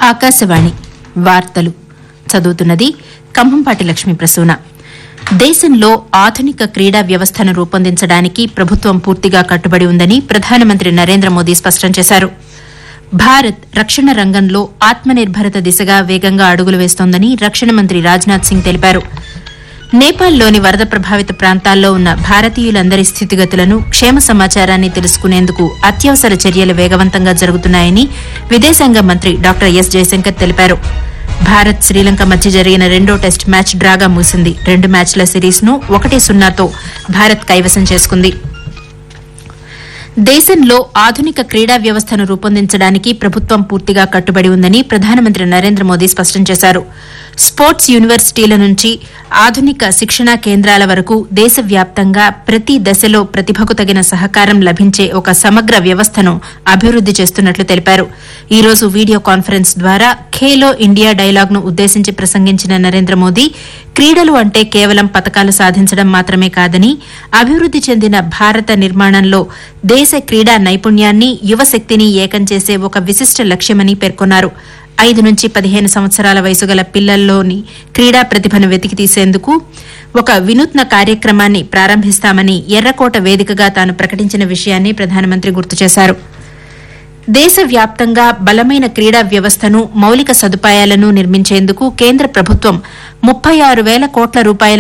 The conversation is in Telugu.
ఆకాశవాణి వార్తలు చదువుతున్నది కంభంపాటి లక్ష్మీ ప్రసూన దేశంలో ఆధునిక క్రీడా వ్యవస్థను రూపొందించడానికి ప్రభుత్వం పూర్తిగా కట్టుబడి ఉందని ప్రధానమంత్రి నరేంద్ర మోదీ స్పష్టం చేశారు భారత్ రక్షణ రంగంలో ఆత్మనిర్భరత దిశగా వేగంగా అడుగులు వేస్తోందని రక్షణ మంత్రి రాజ్నాథ్ సింగ్ తెలిపారు నేపాల్లోని వరద ప్రభావిత ప్రాంతాల్లో ఉన్న భారతీయులందరి స్థితిగతులను క్షేమ సమాచారాన్ని తెలుసుకునేందుకు అత్యవసర చర్యలు వేగవంతంగా జరుగుతున్నాయని విదేశాంగ మంత్రి డాక్టర్ ఎస్ జయశంకర్ తెలిపారు భారత్ శ్రీలంక మధ్య జరిగిన రెండో టెస్ట్ మ్యాచ్ డ్రాగా ముగిసింది రెండు మ్యాచ్ల సిరీస్ను ఒకటి సున్నాతో భారత్ కైవసం చేసుకుంది దేశంలో ఆధునిక క్రీడా వ్యవస్థను రూపొందించడానికి ప్రభుత్వం పూర్తిగా కట్టుబడి ఉందని ప్రధానమంత్రి నరేంద్ర మోదీ స్పష్టం చేశారు స్పోర్ట్స్ యూనివర్సిటీల నుంచి ఆధునిక శిక్షణా కేంద్రాల వరకు దేశవ్యాప్తంగా ప్రతి దశలో ప్రతిభకు తగిన సహకారం లభించే ఒక సమగ్ర వ్యవస్థను అభివృద్ది చేస్తున్నట్లు తెలిపారు ఈ రోజు వీడియో కాన్ఫరెన్స్ ద్వారా ఖేలో ఇండియా డైలాగ్ను ఉద్దేశించి ప్రసంగించిన నరేంద్ర మోదీ క్రీడలు అంటే కేవలం పతకాలు సాధించడం మాత్రమే కాదని అభివృద్ది చెందిన భారత నిర్మాణంలో దేశ క్రీడా నైపుణ్యాన్ని యువశక్తిని ఏకం చేసే ఒక విశిష్ట లక్ష్యమని పేర్కొన్నారు ఐదు నుంచి పదిహేను సంవత్సరాల వయసు గల పిల్లల్లోని క్రీడా ప్రతిభను వెతికి తీసేందుకు ఒక వినూత్న కార్యక్రమాన్ని ప్రారంభిస్తామని ఎర్రకోట వేదికగా తాను ప్రకటించిన విషయాన్ని ప్రధానమంత్రి గుర్తు చేశారు దేశవ్యాప్తంగా బలమైన క్రీడా వ్యవస్థను మౌలిక సదుపాయాలను నిర్మించేందుకు కేంద్ర ప్రభుత్వం ముప్పై ఆరు వేల కోట్ల రూపాయల